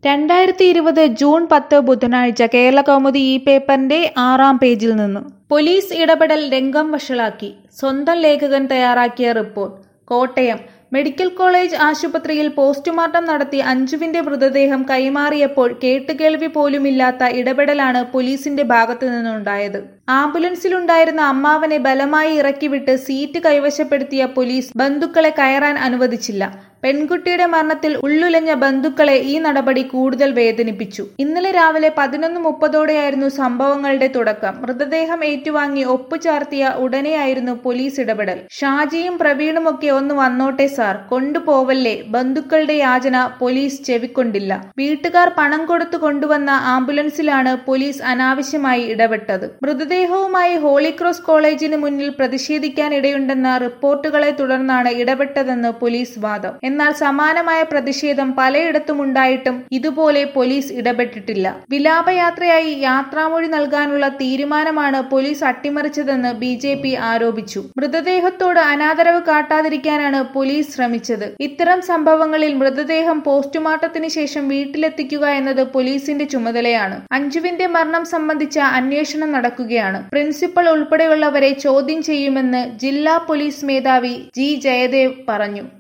രണ്ടായിരത്തി ഇരുപത് ജൂൺ പത്ത് ബുധനാഴ്ച കേരളകൗമുദി ഈ പേപ്പറിന്റെ ആറാം പേജിൽ നിന്ന് പോലീസ് ഇടപെടൽ രംഗം വഷളാക്കി സ്വന്തം ലേഖകൻ തയ്യാറാക്കിയ റിപ്പോർട്ട് കോട്ടയം മെഡിക്കൽ കോളേജ് ആശുപത്രിയിൽ പോസ്റ്റ്മോർട്ടം നടത്തി അഞ്ജുവിന്റെ മൃതദേഹം കൈമാറിയപ്പോൾ കേട്ടുകേൾവി പോലുമില്ലാത്ത ഇടപെടലാണ് പോലീസിന്റെ ഭാഗത്തു നിന്നുണ്ടായത് ആംബുലൻസിലുണ്ടായിരുന്ന അമ്മാവനെ ബലമായി ഇറക്കിവിട്ട് സീറ്റ് കൈവശപ്പെടുത്തിയ പോലീസ് ബന്ധുക്കളെ കയറാൻ അനുവദിച്ചില്ല പെൺകുട്ടിയുടെ മരണത്തിൽ ഉള്ളുലഞ്ഞ ബന്ധുക്കളെ ഈ നടപടി കൂടുതൽ വേദനിപ്പിച്ചു ഇന്നലെ രാവിലെ പതിനൊന്ന് മുപ്പതോടെയായിരുന്നു സംഭവങ്ങളുടെ തുടക്കം മൃതദേഹം ഏറ്റുവാങ്ങി ഒപ്പുചാർത്തിയ ഉടനെയായിരുന്നു പോലീസ് ഇടപെടൽ ഷാജിയും പ്രവീണുമൊക്കെ ഒന്ന് വന്നോട്ടെ സാർ കൊണ്ടുപോവല്ലേ ബന്ധുക്കളുടെ യാചന പോലീസ് ചെവിക്കൊണ്ടില്ല വീട്ടുകാർ പണം കൊടുത്തു കൊണ്ടുവന്ന ആംബുലൻസിലാണ് പോലീസ് അനാവശ്യമായി ഇടപെട്ടത് മൃതദേഹവുമായി ഹോളിക്രോസ് കോളേജിന് മുന്നിൽ പ്രതിഷേധിക്കാനിടയുണ്ടെന്ന റിപ്പോർട്ടുകളെ തുടർന്നാണ് ഇടപെട്ടതെന്ന് പോലീസ് വാദം എന്നാൽ സമാനമായ പ്രതിഷേധം പലയിടത്തും ഉണ്ടായിട്ടും ഇതുപോലെ പോലീസ് ഇടപെട്ടിട്ടില്ല വിലാപയാത്രയായി യാത്രാമൊഴി നൽകാനുള്ള തീരുമാനമാണ് പോലീസ് അട്ടിമറിച്ചതെന്ന് ബി ജെ പി ആരോപിച്ചു മൃതദേഹത്തോട് അനാദരവ് കാട്ടാതിരിക്കാനാണ് പോലീസ് ശ്രമിച്ചത് ഇത്തരം സംഭവങ്ങളിൽ മൃതദേഹം പോസ്റ്റ്മോർട്ടത്തിന് ശേഷം വീട്ടിലെത്തിക്കുക എന്നത് പോലീസിന്റെ ചുമതലയാണ് അഞ്ജുവിന്റെ മരണം സംബന്ധിച്ച അന്വേഷണം നടക്കുകയാണ് പ്രിൻസിപ്പൽ ഉൾപ്പെടെയുള്ളവരെ ചോദ്യം ചെയ്യുമെന്ന് ജില്ലാ പോലീസ് മേധാവി ജി ജയദേവ് പറഞ്ഞു